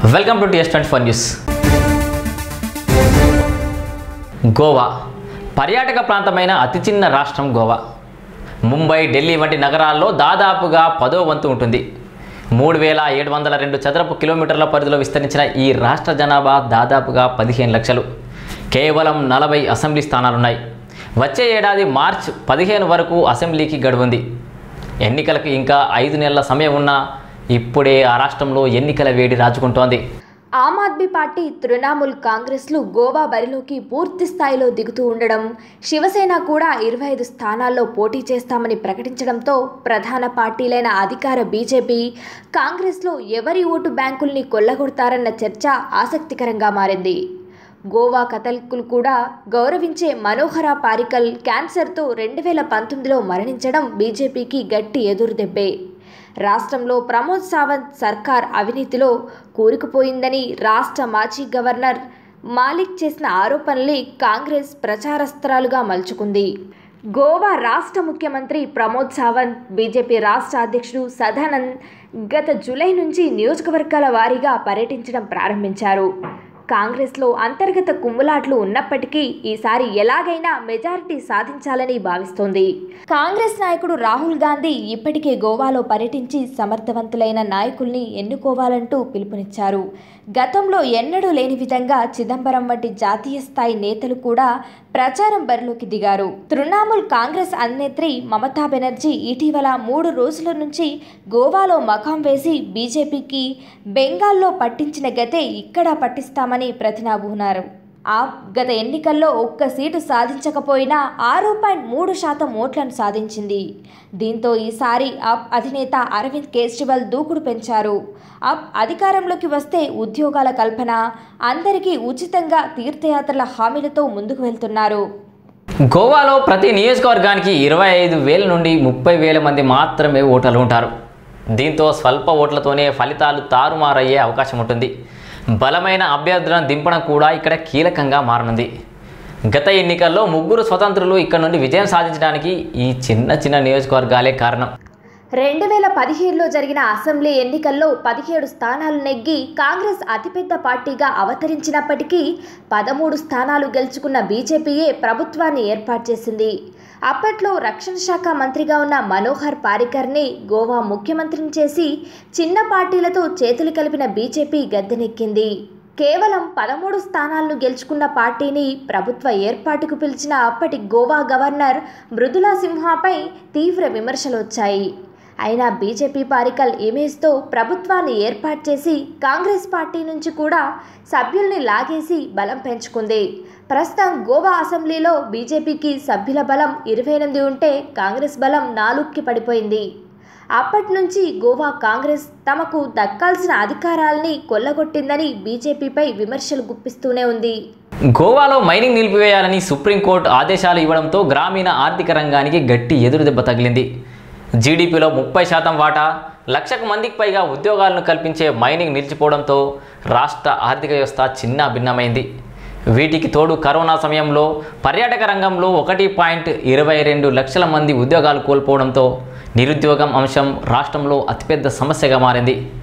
welcome to TS twenty four news Goa పర్యాటక ప్రాంతమైన అతి చిన్న రాష్ట్రం గోవా ముంబై ఢిల్లీ వంటి నగరాల్లో దాదాపుగా పదో వంతు ఉంటుంది మూడు వేల ఏడు వందల రెండు చదరపు కిలోమీటర్ల పరిధిలో విస్తరించిన ఈ రాష్ట్ర జనాభా దాదాపుగా పదిహేను లక్షలు కేవలం నలభై అసెంబ్లీ స్థానాలున్నాయి వచ్చే ఏడాది మార్చ్ పదిహేను వరకు అసెంబ్లీకి గడువుంది ఎన్నికలకు ఇంకా ఐదు నెలల సమయం ఉన్నా ఇప్పుడే ఆ రాష్ట్రంలో ఎన్నికల వేడి రాజుకుంటోంది ఆమ్ ఆద్మీ పార్టీ తృణమూల్ కాంగ్రెస్లు గోవా బరిలోకి పూర్తి స్థాయిలో దిగుతూ ఉండడం శివసేన కూడా ఇరవై ఐదు స్థానాల్లో పోటీ చేస్తామని ప్రకటించడంతో ప్రధాన పార్టీలైన అధికార బీజేపీ కాంగ్రెస్లో ఎవరి ఓటు బ్యాంకుల్ని కొల్లగొడతారన్న చర్చ ఆసక్తికరంగా మారింది గోవా కథల్కులు కూడా గౌరవించే మనోహర పారికల్ క్యాన్సర్తో రెండు వేల పంతొమ్మిదిలో మరణించడం బీజేపీకి గట్టి ఎదురుదెబ్బే రాష్ట్రంలో ప్రమోద్ సావంత్ సర్కార్ అవినీతిలో కూరుకుపోయిందని రాష్ట్ర మాజీ గవర్నర్ మాలిక్ చేసిన ఆరోపణల్ని కాంగ్రెస్ ప్రచారస్త్రాలుగా మలుచుకుంది గోవా రాష్ట్ర ముఖ్యమంత్రి ప్రమోద్ సావంత్ బీజేపీ రాష్ట్ర అధ్యక్షుడు సదానంద్ గత జూలై నుంచి నియోజకవర్గాల వారీగా పర్యటించడం ప్రారంభించారు కాంగ్రెస్లో అంతర్గత కుమ్ములాట్లు ఉన్నప్పటికీ ఈసారి ఎలాగైనా మెజారిటీ సాధించాలని భావిస్తోంది కాంగ్రెస్ నాయకుడు రాహుల్ గాంధీ ఇప్పటికే గోవాలో పర్యటించి సమర్థవంతులైన నాయకుల్ని ఎన్నుకోవాలంటూ పిలుపునిచ్చారు గతంలో ఎన్నడూ లేని విధంగా చిదంబరం వంటి జాతీయ స్థాయి నేతలు కూడా ప్రచారం బరిలోకి దిగారు తృణమూల్ కాంగ్రెస్ అధినేత్రి మమతా బెనర్జీ ఇటీవల మూడు రోజుల నుంచి గోవాలో మకాం వేసి బీజేపీకి బెంగాల్లో పట్టించిన గతే ఇక్కడ పట్టిస్తామని ప్రతినాబూనారు ఆ గత ఎన్నికల్లో ఒక్క సీటు సాధించకపోయినా ఆరు పాయింట్ మూడు శాతం ఓట్లను సాధించింది దీంతో ఈసారి అప్ అధినేత అరవింద్ కేజ్రీవాల్ దూకుడు పెంచారు అప్ అధికారంలోకి వస్తే ఉద్యోగాల కల్పన అందరికీ ఉచితంగా తీర్థయాత్రల హామీలతో ముందుకు వెళ్తున్నారు గోవాలో ప్రతి నియోజకవర్గానికి ఇరవై ఐదు వేల నుండి ముప్పై వేల మంది మాత్రమే ఓటర్లు ఉంటారు దీంతో స్వల్ప ఓట్లతోనే ఫలితాలు తారుమారయ్యే అవకాశం ఉంటుంది బలమైన అభ్యర్థులను దింపడం కూడా ఇక్కడ కీలకంగా మారనుంది గత ఎన్నికల్లో ముగ్గురు స్వతంత్రులు ఇక్కడ నుండి విజయం సాధించడానికి ఈ చిన్న చిన్న నియోజకవర్గాలే కారణం రెండు వేల పదిహేడులో జరిగిన అసెంబ్లీ ఎన్నికల్లో పదిహేడు స్థానాలు నెగ్గి కాంగ్రెస్ అతిపెద్ద పార్టీగా అవతరించినప్పటికీ పదమూడు స్థానాలు గెలుచుకున్న బీజేపీయే ప్రభుత్వాన్ని ఏర్పాటు చేసింది అప్పట్లో రక్షణ శాఖ మంత్రిగా ఉన్న మనోహర్ పారికర్ని గోవా ముఖ్యమంత్రిని చేసి చిన్న పార్టీలతో చేతులు కలిపిన బీజేపీ గద్దెనెక్కింది కేవలం పదమూడు స్థానాలను గెలుచుకున్న పార్టీని ప్రభుత్వ ఏర్పాటుకు పిలిచిన అప్పటి గోవా గవర్నర్ మృదులా సింహాపై తీవ్ర విమర్శలు వచ్చాయి అయినా బీజేపీ పారికల్ ఇమేజ్తో ప్రభుత్వాన్ని ఏర్పాటు చేసి కాంగ్రెస్ పార్టీ నుంచి కూడా సభ్యుల్ని లాగేసి బలం పెంచుకుంది ప్రస్తుతం గోవా అసెంబ్లీలో బీజేపీకి సభ్యుల బలం ఇరవై ఎనిమిది ఉంటే కాంగ్రెస్ బలం నాలుగుకి పడిపోయింది అప్పటి నుంచి గోవా కాంగ్రెస్ తమకు దక్కాల్సిన అధికారాల్ని కొల్లగొట్టిందని బీజేపీపై విమర్శలు గుప్పిస్తూనే ఉంది గోవాలో మైనింగ్ నిలిపివేయాలని సుప్రీంకోర్టు ఆదేశాలు ఇవ్వడంతో గ్రామీణ ఆర్థిక రంగానికి గట్టి ఎదురుదెబ్బ తగిలింది జీడీపీలో ముప్పై శాతం వాటా లక్షకు మందికి పైగా ఉద్యోగాలను కల్పించే మైనింగ్ నిలిచిపోవడంతో రాష్ట్ర ఆర్థిక వ్యవస్థ చిన్న భిన్నమైంది వీటికి తోడు కరోనా సమయంలో పర్యాటక రంగంలో ఒకటి పాయింట్ ఇరవై రెండు లక్షల మంది ఉద్యోగాలు కోల్పోవడంతో నిరుద్యోగం అంశం రాష్ట్రంలో అతిపెద్ద సమస్యగా మారింది